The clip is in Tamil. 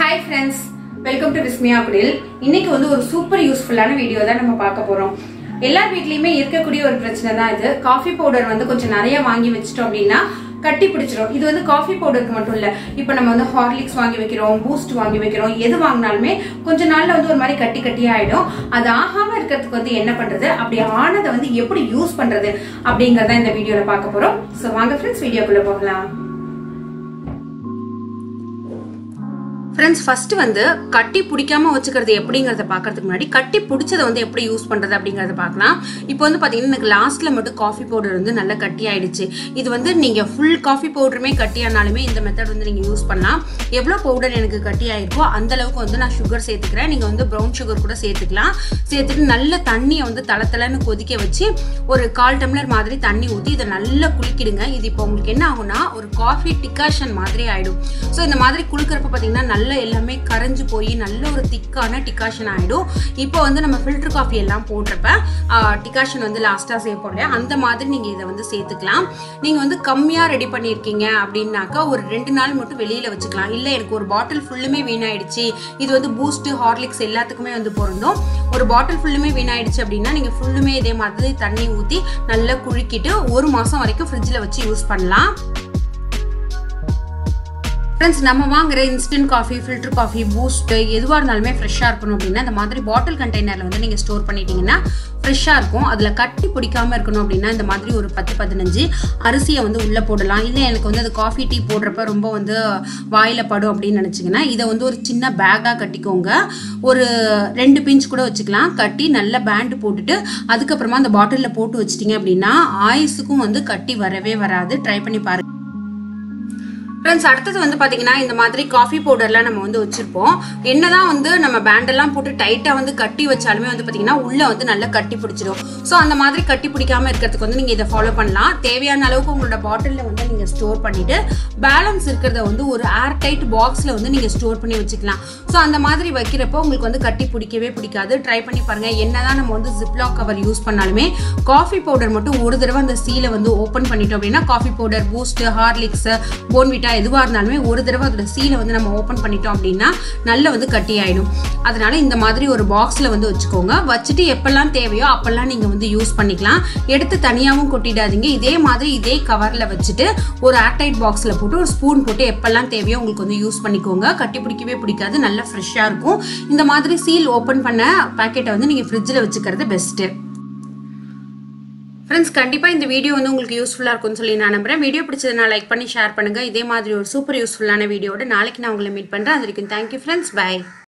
hi friends welcome to Vismaya Kudil இன்னைக்கு வந்து ஒரு சூப்பர் யூஸ்ஃபுல்லான வீடியோ தான் நம்ம பார்க்க போறோம் எல்லார் வீட்லயுமே இருக்கக்கூடிய ஒரு பிரச்சனை தான் இது காஃபி பவுடர் வந்து கொஞ்சம் நிறைய வாங்கி வச்சிட்டோம் அப்படின்னா கட்டி பிடிச்சிரும் இது வந்து காஃபி பவுடருக்கு மட்டும் இல்ல இப்போ நம்ம வந்து ஹார்லிக்ஸ் வாங்கி வைக்கிறோம் பூஸ்ட் வாங்கி வைக்கிறோம் எது வாங்கினாலுமே கொஞ்ச நாள்ல வந்து ஒரு மாதிரி கட்டி கட்டி ஆயிடும் அது ஆகாம இருக்கிறதுக்கு வந்து என்ன பண்றது அப்படி ஆனதை வந்து எப்படி யூஸ் பண்றது அப்படிங்கறத இந்த வீடியோல பார்க்க போறோம் சோ வாங்க ஃப்ரெண்ட்ஸ் வீடியோக்குள்ள போகலாம் ஃப்ரெண்ட்ஸ் ஃபர்ஸ்ட் வந்து கட்டி பிடிக்காம வச்சுக்கிறது எப்படிங்கிறத பார்க்கறதுக்கு முன்னாடி கட்டி பிடிச்சதை வந்து எப்படி யூஸ் பண்றது அப்படிங்கறத பார்க்கலாம் இப்போ வந்து பாத்தீங்கன்னா எனக்கு லாஸ்ட்ல மட்டும் காஃபி பவுடர் வந்து நல்லா கட்டி ஆயிடுச்சு இது வந்து நீங்க ஃபுல் காஃபி பவுடருமே கட்டி ஆனாலுமே இந்த மெத்தட் வந்து நீங்க யூஸ் பண்ணலாம் எவ்வளோ பவுடர் எனக்கு கட்டி ஆயிருக்கோ அந்த அளவுக்கு வந்து நான் சுகர் சேர்த்துக்கிறேன் நீங்க வந்து ப்ரௌன் சுகர் கூட சேர்த்துக்கலாம் சேர்த்துட்டு நல்ல தண்ணியை வந்து தள தளன்னு கொதிக்க வச்சு ஒரு கால் டம்ளர் மாதிரி தண்ணி ஊற்றி இதை நல்லா குளிக்கிடுங்க இது இப்போ உங்களுக்கு என்ன ஆகும்னா ஒரு காஃபி டிகாஷன் மாதிரி ஆயிடும் ஸோ இந்த மாதிரி குளிக்கிறப்ப பார்த்தீங்கன்னா நல்ல எல்லாமே கரைஞ்சு போய் நல்ல ஒரு திக்கான டிகாஷன் ஆகிடும் இப்போ வந்து நம்ம ஃபில்டர் காஃபி எல்லாம் போடுறப்ப டிகாஷன் வந்து லாஸ்ட்டாக சேர்ப்போம் இல்லையா அந்த மாதிரி நீங்கள் இதை வந்து சேர்த்துக்கலாம் நீங்கள் வந்து கம்மியாக ரெடி பண்ணியிருக்கீங்க அப்படின்னாக்கா ஒரு ரெண்டு நாள் மட்டும் வெளியில் வச்சுக்கலாம் இல்லை எனக்கு ஒரு பாட்டில் ஃபுல்லுமே வீணாயிடுச்சு இது வந்து பூஸ்ட்டு ஹார்லிக்ஸ் எல்லாத்துக்குமே வந்து பொருந்தும் ஒரு பாட்டில் ஃபுல்லுமே வீணாயிடுச்சு அப்படின்னா நீங்கள் ஃபுல்லுமே இதே மாதிரி தண்ணி ஊற்றி நல்லா குழுக்கிட்டு ஒரு மாதம் வரைக்கும் ஃப்ரிட்ஜில் வச்சு யூஸ் பண்ணலாம் ஃப்ரெண்ட்ஸ் நம்ம வாங்குற instant coffee filter coffee Boost எதுவாக இருந்தாலுமே ஃப்ரெஷ்ஷாக இருக்கணும் அப்படின்னா இந்த மாதிரி பாட்டில் கண்டெய்னரில் வந்து நீங்கள் ஸ்டோர் பண்ணிட்டீங்கன்னா ஃப்ரெஷ்ஷாக இருக்கும் அதில் கட்டி பிடிக்காம இருக்கணும் அப்படின்னா இந்த மாதிரி ஒரு பத்து பதினஞ்சு அரிசியை வந்து உள்ளே போடலாம் இல்லை எனக்கு வந்து அது காஃபி டீ போடுறப்ப ரொம்ப வந்து வாயில் படும் அப்படின்னு நினச்சிங்கன்னா இதை வந்து ஒரு சின்ன பேக்காக கட்டிக்கோங்க ஒரு ரெண்டு பிஞ்ச் கூட வச்சுக்கலாம் கட்டி நல்ல பேண்டு போட்டுட்டு அதுக்கப்புறமா அந்த பாட்டிலில் போட்டு வச்சிட்டிங்க அப்படின்னா ஆயுசுக்கும் வந்து கட்டி வரவே வராது ட்ரை பண்ணி பாருங்க ஃப்ரெண்ட்ஸ் அடுத்தது வந்து பார்த்தீங்கன்னா இந்த மாதிரி காஃபி பவுடர்லாம் நம்ம வந்து வச்சுருப்போம் என்னதான் வந்து நம்ம பேண்டெல்லாம் போட்டு டைட்டாக வந்து கட்டி வச்சாலுமே வந்து பார்த்தீங்கன்னா உள்ளே வந்து நல்லா கட்டி பிடிச்சிடும் ஸோ அந்த மாதிரி கட்டி பிடிக்காம இருக்கிறதுக்கு வந்து நீங்கள் இதை ஃபாலோ பண்ணலாம் தேவையான அளவுக்கு உங்களோட பாட்டிலில் வந்து நீங்கள் ஸ்டோர் பண்ணிட்டு பேலன்ஸ் இருக்கிறத வந்து ஒரு ஏர் டைட் பாக்ஸில் வந்து நீங்கள் ஸ்டோர் பண்ணி வச்சுக்கலாம் ஸோ அந்த மாதிரி வைக்கிறப்போ உங்களுக்கு வந்து கட்டி பிடிக்கவே பிடிக்காது ட்ரை பண்ணி பாருங்கள் என்னதான் நம்ம வந்து ஜிப்லாக் கவர் யூஸ் பண்ணாலுமே காஃபி பவுடர் மட்டும் ஒரு தடவை அந்த சீலை வந்து ஓப்பன் பண்ணிட்டோம் அப்படின்னா coffee powder Boost Horlicks Bournvita எதுவாக இருந்தாலுமே ஒரு தடவை அதோட சீலை வந்து நம்ம ஓப்பன் பண்ணிட்டோம் அப்படின்னா நல்ல வந்து கட்டி ஆயிடும் அதனால இந்த மாதிரி ஒரு பாக்ஸில் வந்து வச்சுக்கோங்க வச்சுட்டு எப்பெல்லாம் தேவையோ அப்பெல்லாம் நீங்கள் வந்து யூஸ் பண்ணிக்கலாம் எடுத்து தனியாகவும் கொட்டிடாதீங்க இதே மாதிரி இதே கவரில் வச்சுட்டு ஒரு ஏர்டைட் பாக்ஸில் போட்டு ஒரு ஸ்பூன் போட்டு எப்பெல்லாம் தேவையோ உங்களுக்கு வந்து யூஸ் பண்ணிக்கோங்க கட்டி பிடிக்கவே பிடிக்காது நல்லா ஃப்ரெஷ்ஷாக இருக்கும் இந்த மாதிரி சீல் ஓப்பன் பண்ண பேக்கெட்டை வந்து நீங்கள் ஃப்ரிட்ஜில் வச்சுக்கிறது பெஸ்ட்டு ஃப்ரெண்ட்ஸ் கண்டிப்பாக இந்த வீடியோ வந்து உங்களுக்கு யூஸ்ஃபுல்லாக இருக்கும்னு சொல்லி நான் நம்புறேன் வீடியோ பிடிச்சதுனா லைக் பண்ணி ஷேர் பண்ணுங்கள் இதே மாதிரி ஒரு சூப்பர் யூஸ்ஃபுல்லான வீடியோட நாளைக்கு நான் உங்களை மீட் பண்ணுறேன் அது வரைக்கும் தேங்க்யூ ஃப்ரெண்ட்ஸ் பை